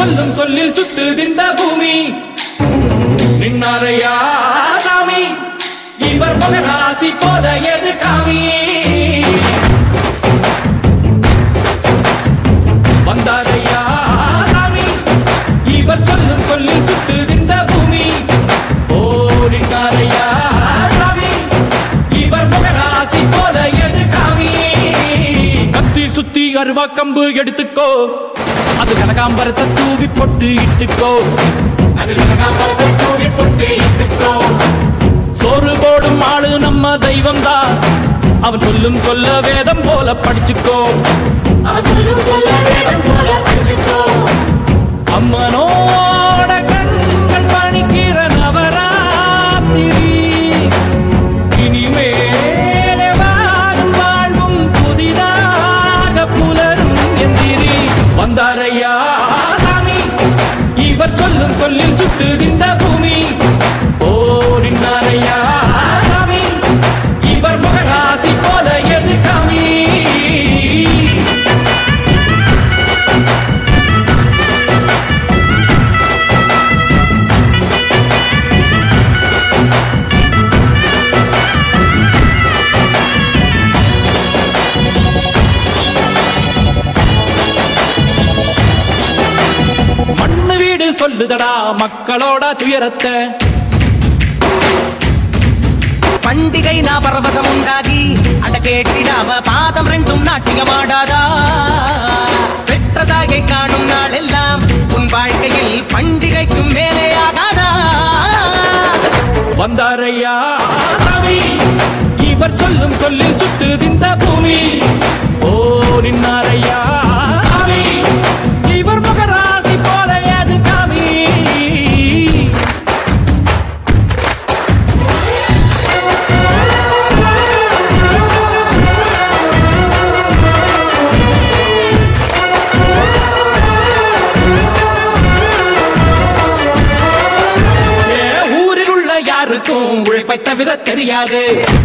சொல்லும் சொல்லில் சுத்துதிந்த பூமி நின்னாரையா சாமி இவர் மகராசி போல எது காமி வந்தாரையா சாமி இவர் சொல்லும் சொல்லில் சுத்துதிந்த பூமி ஓ நின்னாரையா சாமி இவர் மகராசி போல எது காமி கத்தி சுத்தி அருவா கம்பு எடுத்துக்கோ அது கனகாம்பரத்தை தூவி பொட்டு இட்டுக்கோ சோறு போடும் ஆளு நம்ம தெய்வம் தான் அவன் சொல்லும் சொல்ல வேதம் போல படிச்சுக்கோ அம்மனோட கண்கள் பணிக்கிற நவராத்திரி இனிமேலே வாழும் வாழ்வும் புதிதாக புலரும் எந்திரி வந்தாரையா சாமி இவர் சொல்லும் சொல்லில் சுத்துகின்ற பூமி ஓ நின்னாரையா சாமி இவர் மகராசி போல எது காமி மண்ணு வீடு சொல்லுதடா மக்களோட துயரத்தை பண்டிகை நான் பரவசம் உண்டாகி அட கேட்டிடாம பாதம் ரெண்டும் நாட்டியமாடாதா பெற்ற தாயை காணும் நாள் எல்லாம் உன் வாழ்க்கையில் பண்டிகைக்கும் மேலே ஆகாதா வந்தாரையா சாமி இவர் சொல்லும் சொல்லில் சுத்துதிந்த பூமி ஓ நின்னாரையா சாமி இவர் மகராசி போல எது காமி ஏ, ஊரில் உள்ள யாருக்கும் உழைப்பை தவிர தெரியாது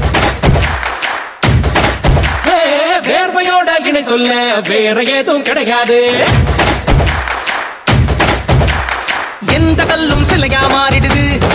ஏ, வேர்வையோட இணை சொல்ல வேற ஏதும் கிடையாது எந்த கல்லும் சிலையா மாறிடுது